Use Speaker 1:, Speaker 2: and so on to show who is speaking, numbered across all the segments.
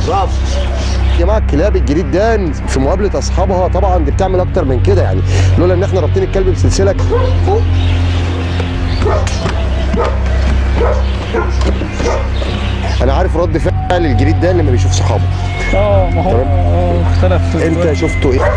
Speaker 1: برافو يا جماعه الكلاب الجريدان في مقابله اصحابها طبعا دي بتعمل اكتر من كده يعني لولا ان احنا رابطين الكلب بسلسله فوق انا عارف رد فعل الجريدان لما بيشوف صحابه
Speaker 2: اه ما هو آه، اختلف
Speaker 1: انت شفته ايه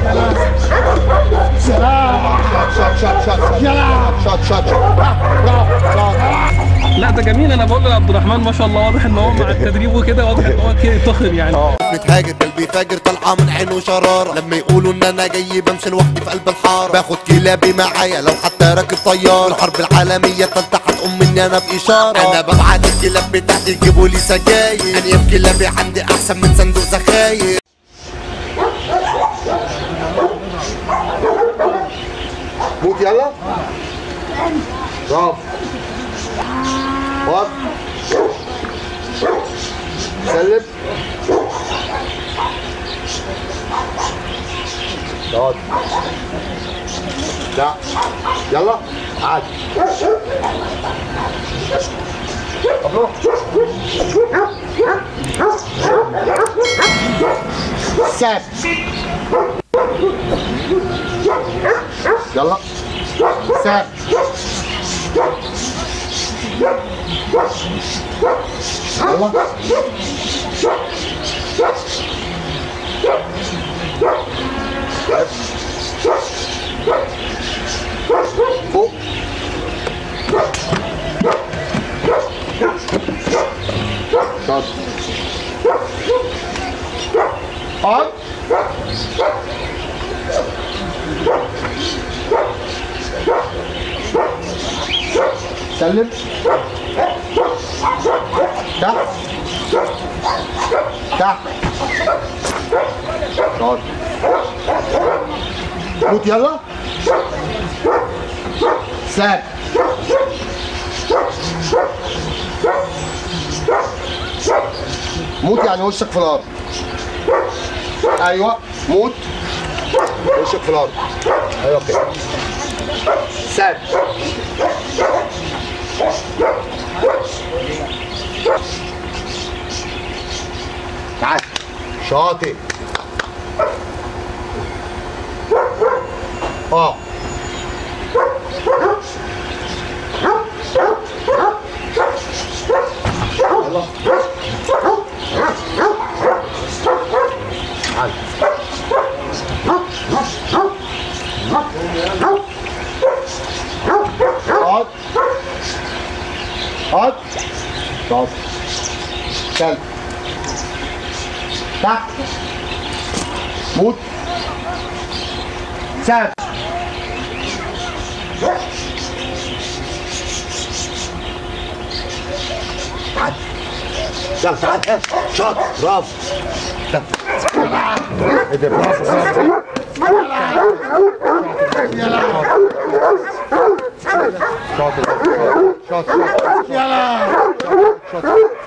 Speaker 1: شوت شوت شوت شوت شوت شوت
Speaker 2: لا ده جميل انا بقول لعبد الرحمن ما شاء الله واضح ان هو مع التدريب وكده واضح ان هو كده طخن يعني
Speaker 3: متهاجر قلبي فاجر طالعه من عينه شراره لما يقولوا ان انا جاي بمشي لوحدي في قلب الحاره باخد كلابي معايا لو حتى راكب طياره الحرب العالميه التالتة هتقوم مني انا باشاره انا ببعت الكلاب بتاعتي يجيبوا لي سجاير انياب كلابي عندي احسن من صندوق زخاير
Speaker 1: موت يلا برافو وقف سلم اقعد لا يلا عاد طب ساب يلا ساب يلا فوق شاط اقعد سلم تحت تحت شاط موت يلا ساب موت يعني وشك في الارض ايوه موت وشك في الارض ايوه كده ساب تعال شاطئ اه يلا تعال اقعد اقعد اقعد كلب تحت موت ساب تعال يلا تعال اه شاط برافو يلا. ايه ده برافو برافو شاط شاط شاط يلا شاط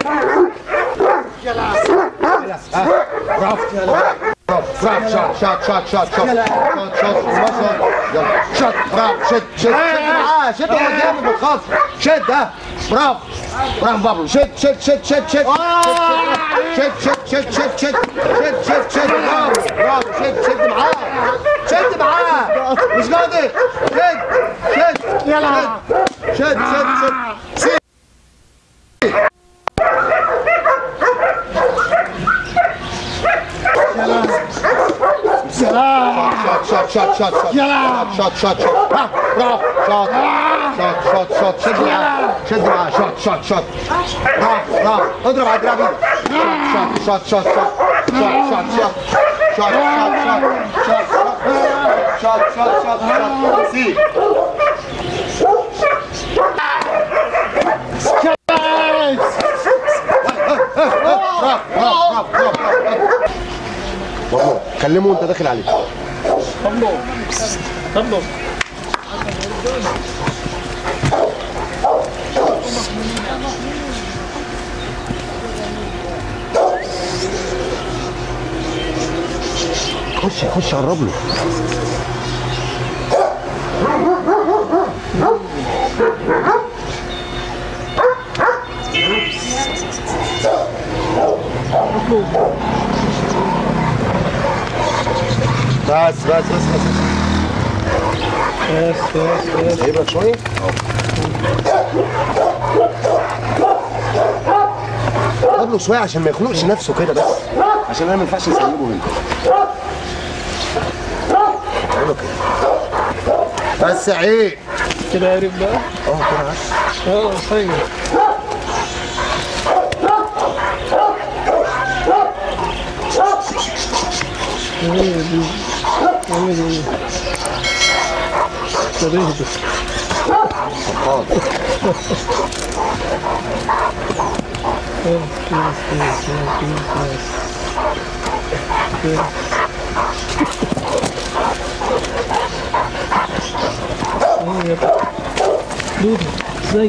Speaker 1: يلا برافو برافو شاط شاط شاط شاط شاط شاط شاط ما شاط يلا شاط برافو شد شد شد معاه شد معاه جامد ما تخافش شد ها برافو برافو بابلو شد شد شد شد شد شد شد شد شد شد شد شد شد برافو برافو شد شد معاه شد معاه مش قادر شد شد يلا شد شد شد سيب شوت شوت شوت شوت شوت يلا شوت شوت شوت ها برافو شوت شوت شوت شوت شد معاه شد معاه شوت شوت شوت برافو برافو اضرب على دراع ايدك شوت شوت شوت شوت شوت شوت شوت شوت شوت شوت شوت شوت شوت شوت سي برافو برافو برافو برافو كلمه وانت داخل عليه
Speaker 2: طبلو طبلو
Speaker 1: خش خش قرب له بس بس بس بس
Speaker 2: بس بس بس
Speaker 1: سايبك شويه قبله شويه عشان ما يخنقش نفسه كده بس عشان انا ما ينفعش اسيبه هنا اعمله كده بس عيب
Speaker 2: كده عارف بقى
Speaker 1: اه كده عارف.
Speaker 2: اه طيب ايه دي عامل ايه طب اهدى
Speaker 1: حاضر
Speaker 2: دودة ازيك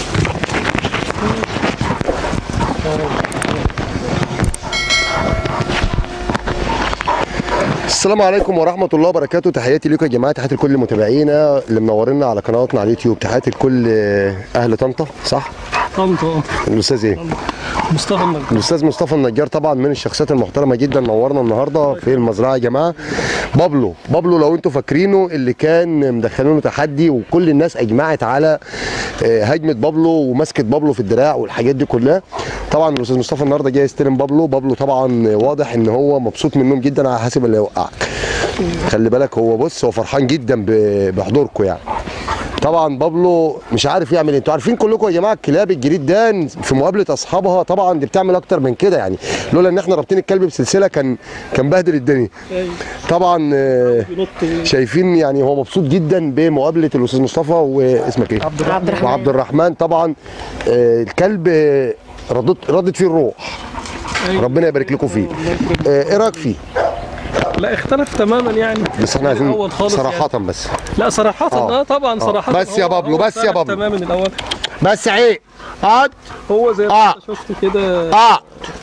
Speaker 1: السلام عليكم ورحمة الله وبركاته تحياتي لكم يا جماعة تحياتي لكل متابعينا اللي منورينا على قنواتنا على اليوتيوب تحياتي لكل أهل طنطا صح؟
Speaker 2: طنطا
Speaker 1: الأستاذ إيه؟
Speaker 2: مصطفى النجار
Speaker 1: الاستاذ مصطفى النجار طبعا من الشخصيات المحترمه جدا نورنا النهارده في المزرعه يا جماعه بابلو بابلو لو انتوا فاكرينه اللي كان مدخلينه تحدي وكل الناس اجمعت على آه، هجمه بابلو ومسكه بابلو في الدراع والحاجات دي كلها طبعا الاستاذ مصطفى النهارده جاي يستلم بابلو بابلو طبعا واضح ان هو مبسوط منهم جدا على حسب اللي يوقعك خلي بالك هو بص هو فرحان جدا ب- بحضوركم يعني طبعا بابلو مش عارف يعمل ايه انتوا عارفين كلكم يا جماعه الكلاب الجريد ده في مقابله اصحابها طبعا دي بتعمل اكتر من كده يعني لولا ان احنا رابطين الكلب بسلسله كان كان بهدل الدنيا
Speaker 2: ايوه
Speaker 1: طبعا آه،
Speaker 2: بينط
Speaker 1: شايفين يعني هو مبسوط جدا بمقابله الاستاذ مصطفى واسمك ايه
Speaker 2: عبد الرحمن
Speaker 1: وعبد الرحمن طبعا آه، الكلب آه، ردت ردت فيه الروح
Speaker 2: أيوة.
Speaker 1: ربنا يبارك لكم فيه
Speaker 2: الله يكرمك.
Speaker 1: آه، ايه رايك فيه
Speaker 2: لا اختلف تماما يعني
Speaker 1: بس احنا عايزين
Speaker 2: الأول خالص
Speaker 1: صراحه
Speaker 2: يعني.
Speaker 1: بس
Speaker 2: لا صراحة
Speaker 1: آه.
Speaker 2: اه طبعا صراحة
Speaker 1: بس يا
Speaker 2: هو-
Speaker 1: بابلو،
Speaker 2: هو
Speaker 1: بس يا
Speaker 2: اختلف
Speaker 1: بابلو.
Speaker 2: تماما الاول
Speaker 1: بس عيب اقعد
Speaker 2: هو زي
Speaker 1: آه.
Speaker 2: ما انت شفت كده
Speaker 1: اقعد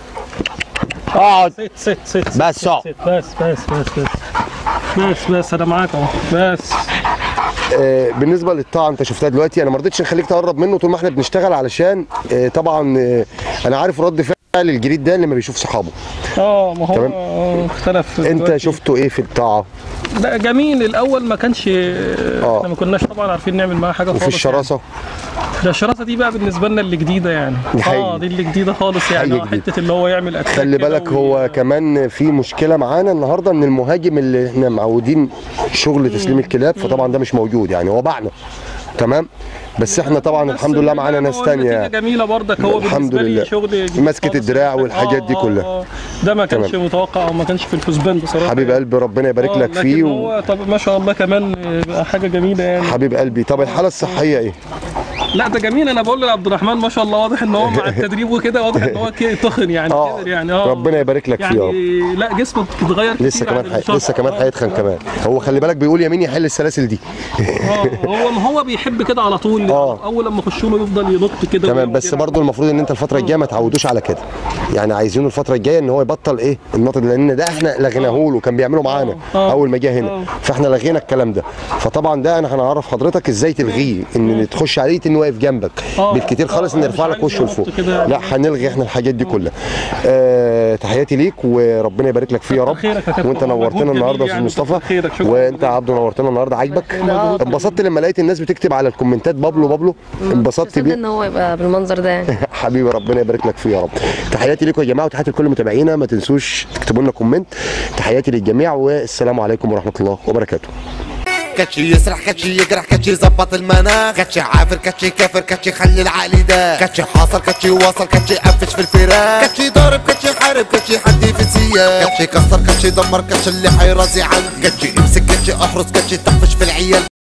Speaker 1: اقعد
Speaker 2: ست ست ست ست
Speaker 1: بس اقعد.
Speaker 2: ست بس بس بس بس بس بس انا معاك اهو بس
Speaker 1: آه، بالنسبه للطاعه انت شفتها دلوقتي انا ما رضيتش نخليك تقرب منه طول ما احنا بنشتغل علشان آه، طبعا آه، انا عارف رد فعل الجريد ده لما بيشوف صحابه
Speaker 2: اه ما هو
Speaker 1: تمام.
Speaker 2: آه، اختلف
Speaker 1: انت
Speaker 2: دلوقتي.
Speaker 1: شفته ايه في الطاعه
Speaker 2: لا جميل الاول ما كانش احنا ما كناش طبعا عارفين نعمل معاه حاجه
Speaker 1: وفي
Speaker 2: خالص
Speaker 1: الشراسه
Speaker 2: يعني. ده الشراسه دي بقى بالنسبه لنا اللي جديده يعني
Speaker 1: دي حقيقي.
Speaker 2: اه دي اللي جديده خالص يعني
Speaker 1: حقيقي
Speaker 2: آه،
Speaker 1: جديد.
Speaker 2: حته اللي هو يعمل اتاك
Speaker 1: خلي
Speaker 2: كده
Speaker 1: بالك
Speaker 2: وي-
Speaker 1: هو كمان في مشكله معانا النهارده ان المهاجم اللي احنا معودين شغل تسليم الكلاب فطبعا ده مش موجود يعني هو باعنا تمام بس احنا طبعا
Speaker 2: بس
Speaker 1: الحمد لله معانا
Speaker 2: هو
Speaker 1: ناس
Speaker 2: النتيجة
Speaker 1: تانية
Speaker 2: جميله برضك هو
Speaker 1: الحمد
Speaker 2: بالنسبه لي
Speaker 1: لله.
Speaker 2: شغل جديد
Speaker 1: مسكة
Speaker 2: خالص.
Speaker 1: الدراع والحاجات دي
Speaker 2: آه،
Speaker 1: كلها.
Speaker 2: آه، آه. ده ما كانش
Speaker 1: تمام.
Speaker 2: متوقع او ما كانش في الحسبان بصراحه
Speaker 1: حبيب قلبي ربنا يبارك
Speaker 2: آه،
Speaker 1: لك
Speaker 2: لكن
Speaker 1: فيه و...
Speaker 2: هو طب ما شاء الله كمان آه، بقى حاجه جميله يعني
Speaker 1: حبيب قلبي طب الحاله الصحيه ايه
Speaker 2: لا ده جميل انا بقول لعبد الرحمن ما شاء الله واضح ان هو مع التدريب وكده واضح ان هو كده تخن يعني
Speaker 1: اه
Speaker 2: كده يعني اه
Speaker 1: ربنا يبارك لك فيه يا رب
Speaker 2: يعني لا جسمه اتغير
Speaker 1: لسه
Speaker 2: كتير عن
Speaker 1: كمان حي...
Speaker 2: الشهر.
Speaker 1: لسه كمان
Speaker 2: آه.
Speaker 1: هيتخن كمان هو خلي بالك بيقول يمين يحل السلاسل دي
Speaker 2: اه هو ما هو بيحب كده على طول
Speaker 1: آه.
Speaker 2: اول لما يخش له يفضل ينط كده
Speaker 1: تمام
Speaker 2: ويعمل
Speaker 1: بس
Speaker 2: كده.
Speaker 1: برضو المفروض ان انت الفتره الجايه ما تعودوش على كده يعني عايزينه الفتره الجايه ان هو يبطل ايه النطق ده، لان ده احنا لغيناه له كان بيعمله معانا
Speaker 2: آه.
Speaker 1: اول ما جه
Speaker 2: آه.
Speaker 1: هنا فاحنا لغينا الكلام ده فطبعا ده انا هنعرف حضرتك ازاي تلغيه ان تخش عليه انه واقف جنبك
Speaker 2: آه.
Speaker 1: بالكتير خالص
Speaker 2: آه،
Speaker 1: نرفع
Speaker 2: مش
Speaker 1: لك
Speaker 2: عايز
Speaker 1: وشه لفوق
Speaker 2: ينط كده.
Speaker 1: لا هنلغي احنا الحاجات دي كلها آه تحياتي ليك وربنا يبارك لك فيه يا
Speaker 2: كتر
Speaker 1: رب
Speaker 2: خيرك يا كابتن.
Speaker 1: وانت
Speaker 2: مجهود
Speaker 1: نورتنا
Speaker 2: جميل
Speaker 1: النهارده يا استاذ
Speaker 2: يعني.
Speaker 1: مصطفى
Speaker 2: كتر خيرك. شكراً
Speaker 1: وانت
Speaker 2: جزيلاً.
Speaker 1: عبده نورتنا النهارده عاجبك
Speaker 2: مجهود
Speaker 1: انبسطت لما لقيت الناس بتكتب على الكومنتات بابلو بابلو انبسطت
Speaker 4: تصدق
Speaker 1: بيه
Speaker 4: ان هو يبقى بالمنظر ده يعني
Speaker 1: حبيبي ربنا يبارك لك فيه يا رب تحياتي لكم يا جماعه وتحياتي لكل متابعينا ما تنسوش تكتبوا لنا كومنت تحياتي للجميع والسلام عليكم ورحمه الله وبركاته
Speaker 3: كاتشي يسرح كاتشي يجرح كاتشي يظبط المناخ كاتشي عافر كاتشي كافر كاتشي خلي العقل ده كاتشي حاصل كاتشي واصل كاتشي قفش في الفراق كاتشي ضارب كاتشي حارب كاتشي حدي في السياق كاتشي كسر كاتشي دمر كاتشي اللي حيرازي عنك كاتشي امسك كاتشي احرس كاتشي تحفش في العيال